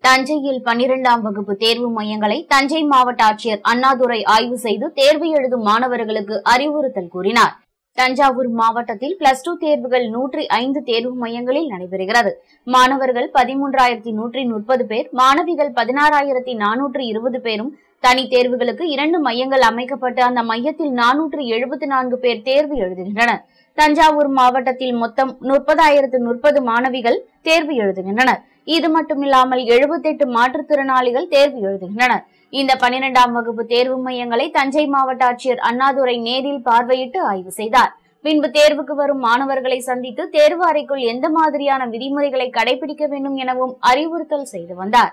தஞ்சையில் பன்னிரெண்டாம் வகுப்பு தேர்வு மையங்களை தஞ்சை மாவட்ட ஆட்சியர் அண்ணாதுரை ஆய்வு செய்து தேர்வு எழுதும் மாணவர்களுக்கு அறிவுறுத்தல் கூறினார் தஞ்சாவூர் மாவட்டத்தில் பிளஸ் டூ தேர்வுகள் நூற்றி ஐந்து தேர்வு மையங்களில் நடைபெறுகிறது மாணவர்கள் பதிமூன்றாயிரத்தி நூற்றி முப்பது பேர் மாணவிகள் பதினாறாயிரத்தி நானூற்று இருபது பேரும் தனி தேர்வுகளுக்கு இரண்டு மையங்கள் அமைக்கப்பட்டு அந்த மையத்தில் நானூற்று எழுபத்தி நான்கு பேர் தேர்வு எழுதுகின்றனர் தஞ்சாவூர் மாவட்டத்தில் மொத்தம் முப்பதாயிரத்து முப்பது மாணவிகள் தேர்வு எழுதுகின்றனர் இது மட்டுமில்லாமல் எழுபத்தெட்டு மாற்றுத்திறனாளிகள் தேர்வு எழுதுகின்றனர் இந்த பனிரெண்டாம் வகுப்பு தேர்வு மையங்களை தஞ்சை மாவட்ட ஆட்சியர் அண்ணாதுரை நேரில் பார்வையிட்டு ஆய்வு செய்தார் பின்பு தேர்வுக்கு வரும் மாணவர்களை சந்தித்து தேர்வு அறைக்குள் எந்த மாதிரியான விதிமுறைகளை கடைபிடிக்க வேண்டும் எனவும் அறிவுறுத்தல் செய்து வந்தார்